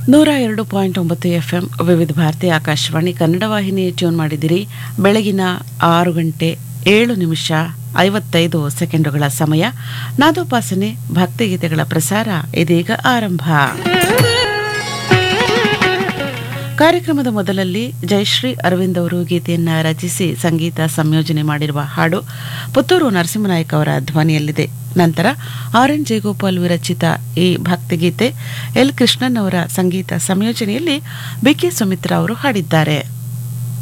ನೂರ ಎರಡು ಪಾಯಿಂಟ್ ಒಂಬತ್ತು ಎಫ್ ಎಂ ವಿವಿಧ ಭಾರತಿ ಆಕಾಶವಾಣಿ ಕನ್ನಡ ವಾಹಿನಿ ಟ್ಯೂನ್ ಮಾಡಿದಿರಿ ಬೆಳಗಿನ ಆರು ಗಂಟೆ ಏಳು ನಿಮಿಷ ಐವತ್ತೈದು ಸೆಕೆಂಡುಗಳ ಸಮಯ ನಾದೋಪಾಸನೆ ಭಕ್ತಿಗೀತೆಗಳ ಪ್ರಸಾರ ಇದೀಗ ಆರಂಭ ಕಾರ್ಯಕ್ರಮದ ಮೊದಲಲ್ಲಿ ಜಯಶ್ರೀ ಅರವಿಂದ್ ಅವರು ಗೀತೆಯನ್ನ ರಚಿಸಿ ಸಂಗೀತ ಸಂಯೋಜನೆ ಮಾಡಿರುವ ಹಾಡು ಪುತ್ತೂರು ನರಸಿಂಹನಾಯಕ್ ಅವರ ಧ್ವನಿಯಲ್ಲಿದೆ ನಂತರ ಆರ್ ಎನ್ ಜಯಗೋಪಾಲ್ ವಿರಚಿತ ಈ ಭಕ್ತಿಗೀತೆ ಎಲ್ ಕೃಷ್ಣನ್ ಅವರ ಸಂಗೀತ ಸಂಯೋಜನೆಯಲ್ಲಿ ಬಿಕೆ ಸುಮಿತ್ರಾ ಅವರು ಹಾಡಿದ್ದಾರೆ